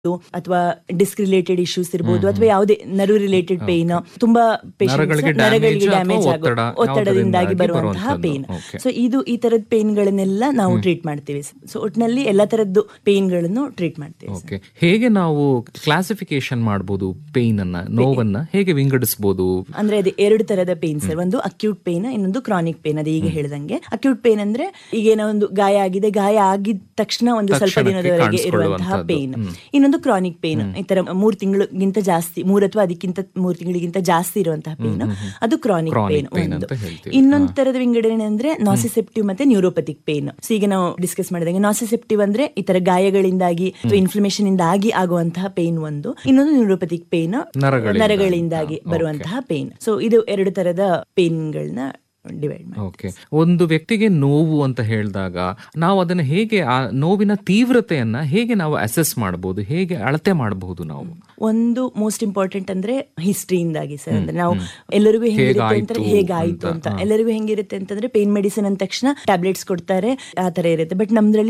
ಅಥವಾ disc related issues ಇರ್ಬೋದು ಅಥವಾ ಯಾವುದೇ ನರ್ವ್ ರಿಲೇಟೆಡ್ ಪೇನ್ ತುಂಬಾ patients ನರಗಳಿಗೆ ನರಗಳಿಗೆ damage ಡ್ಯಾಮೇಜ್ ಅಥವಾ ಆಗೋ ಒತ್ತಡ, ಒತ್ತಡದಿಂದಾಗಿ ಯಾವುದರಿಂದಾಗಿ ಬರುವಂತಹ ಬರುವಂತದ್ದು. Pain Okay. ಸೊ ಇದು ಈ ತರದ ಪೇನ್ಗಳನ್ನೆಲ್ಲ ನಾವು ಟ್ರೀಟ್ ಮಾಡ್ತೀವಿ ಸೊ ಒಟ್ಟಿನಲ್ಲಿ ಎಲ್ಲಾ ತರದ್ದು ಪೇನ್ಗಳನ್ನು ಟ್ರೀಟ್ ಮಾಡ್ತೀವಿ ಓಕೆ ಹೇಗೆ ನಾವು ಕ್ಲಾಸಿಫಿಕೇಶನ್ ಮಾಡಬಹುದು ಪೇನ್ ಅನ್ನ ನೋವನ್ನ ಹೇಗೆ ವಿಂಗಡಿಸಬಹುದು ಅಂದ್ರೆ ಅದು ಎರಡು ತರದ ಪೇನ್ ಸರ್ ಒಂದು ಅಕ್ಯೂಟ್ ಪೇನ್ ಇನ್ನೊಂದು ಕ್ರಾನಿಕ್ ಪೇನ್ ಅದೇ ಈಗ ಹೇಳ್ದಂಗೆ ಅಕ್ಯೂಟ್ ಪೇನ್ ಅಂದ್ರೆ ಈಗ ಏನೋ ಒಂದು ಗಾಯ ಆಗಿದೆ ಗಾಯ ಆಗಿದ ತಕ್ಷಣ ಒಂದು ಸ್ವಲ್ಪ ತಕ್ಷಣಕ್ಕೆ ದಿನದವರೆಗೆ ಇರುವಂತಹ ಕಾಣಿಸ್ಕೊಳ್ಳುವಂತಹದ್ದು. ಪೇನ್ ಇನ್ನೊಂದು ಕ್ರಾನಿಕ್ ಪೇನ್ ಈ ತರ ಮೂರ್ ತಿಂಗಳಿಗಿಂತ ಜಾಸ್ತಿ ಮೂರ್ ಅಥವಾ ಅದಕ್ಕಿಂತ ಮೂರ್ ತಿಂಗಳಿಗಿಂತ ಜಾಸ್ತಿ ಇರುವಂತಹ ಪೇನ್ ಅದು ಕ್ರಾನಿಕ್ Chronic ಪೇನ್ pain ಒಂದು ಅಂತ ಹೇಳ್ತೀವಿ. ಇನ್ನೊಂದು ತರದ ವಿಂಗಡಣೆ ಅಂದ್ರೆ ನಾಸಿಸೆಪ್ಟಿವ್ ಮತ್ತೆ ನ್ಯೂರೋಪತಿಕ್ ಪೇನ್ ಸೊ ಈಗ ನಾವು ಡಿಸ್ಕಸ್ ಮಾಡಿದಂಗೆ ನಾಸಿಸೆಪ್ಟಿವ್ ಅಂದ್ರೆ ಈ ತರ ಗಾಯಗಳಿಂದಾಗಿ ಅಥವಾ ಇನ್ಫ್ಲಮೇಷನ್ ಇಂದಾಗಿ ಆಗುವಂತಹ ಪೇನ್ ಒಂದು ಇನ್ನೊಂದು ನ್ಯೂರೋಪತಿಕ್ ಪೇನ್ ನರಗಳಿಂದ. ನರಗಳಿಂದಾಗಿ ಬರುವಂತಹ ಪೇನ್ ಸೊ ಇದು ಎರಡು ತರದ ಪೇನ್ಗಳನ್ನ ಡಿವೈಡ್ ಮಾಡಿ ಓಕೆ ಒಂದು ವ್ಯಕ್ತಿಗೆ ನೋವು ಅಂತ ಹೇಳಿದಾಗ ನಾವು ಅದನ್ನ ಹೇಗೆ ಆ ನೋವಿನ ತೀವ್ರತೆಯನ್ನ ಹೇಗೆ ನಾವು ಅಸೆಸ್ ಮಾಡಬಹುದು ಹೇಗೆ ಅಳತೆ ಮಾಡಬಹುದು ನಾವು ಒಂದು ಮೋಸ್ಟ್ ಇಂಪಾರ್ಟೆಂಟ್ ಅಂದ್ರೆ ಹಿಸ್ಟ್ರಿಯಿಂದಾಗಿ ಸರ್ ಅಂದ್ರೆ ನಾವು ಎಲ್ಲರಿಗೂ ಹೆಂಗಿರುತ್ತೆ ಅಂತ ಹೇಗಾಯ್ತು ಹೇಗಾಯ್ತು ಅಂತ ಎಲ್ಲರಿಗೂ ಹೆಂಗಿರುತ್ತೆ ಅಂತಂದ್ರೆ ಪೇನ್ ಮೆಡಿಸಿನ್ ಅಂದ ತಕ್ಷಣ ಟ್ಯಾಬ್ಲೆಟ್ಸ್ ಕೊಡ್ತಾರೆ ಆ ತರ ಇರುತ್ತೆ ಬಟ್ ನಮ್ದ್ರಲ್ಲಿ